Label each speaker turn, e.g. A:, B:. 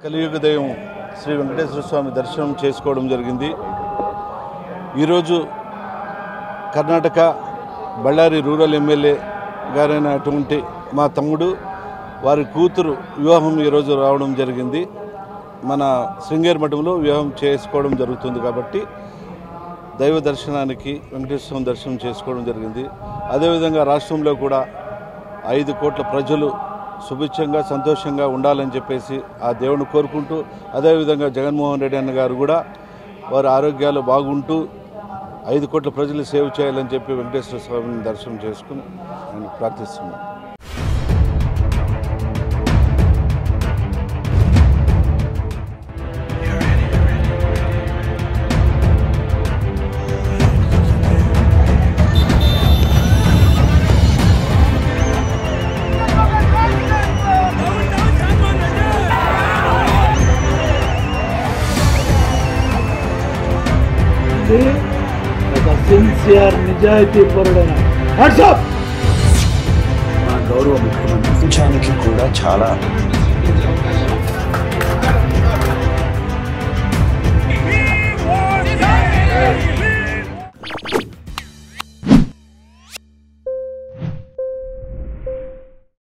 A: కలియుగ దైవం శ్రీ వెంకటేశ్వర స్వామి దర్శనం చేసుకోవడం జరిగింది ఈరోజు కర్ణాటక బళ్ళారి రూరల్ ఎమ్మెల్యే గారైనటువంటి మా తమ్ముడు వారి కూతురు వివాహం ఈరోజు రావడం జరిగింది మన శృంగేరి మఠంలో వివాహం చేసుకోవడం జరుగుతుంది కాబట్టి దైవ దర్శనానికి వెంకటేశ్వర స్వామి దర్శనం చేసుకోవడం జరిగింది అదేవిధంగా రాష్ట్రంలో కూడా ఐదు కోట్ల ప్రజలు సుభిక్షంగా సంతోషంగా ఉండాలని చెప్పేసి ఆ దేవుని కోరుకుంటూ అదేవిధంగా జగన్మోహన్ రెడ్డి అన్న గారు కూడా వారి ఆరోగ్యాలు బాగుంటూ ఐదు కోట్ల ప్రజలు సేవ చేయాలని చెప్పి వెంకటేశ్వర స్వామిని దర్శనం చేసుకుని నేను ప్రార్థిస్తున్నాను
B: ఇది ఒక సిన్సియర్ నిజాయితీ పరుడైన వాట్సాప్
C: మా గౌరవ ముఖ్యమంత్రి ప్రపంచానికి కూడా చాలా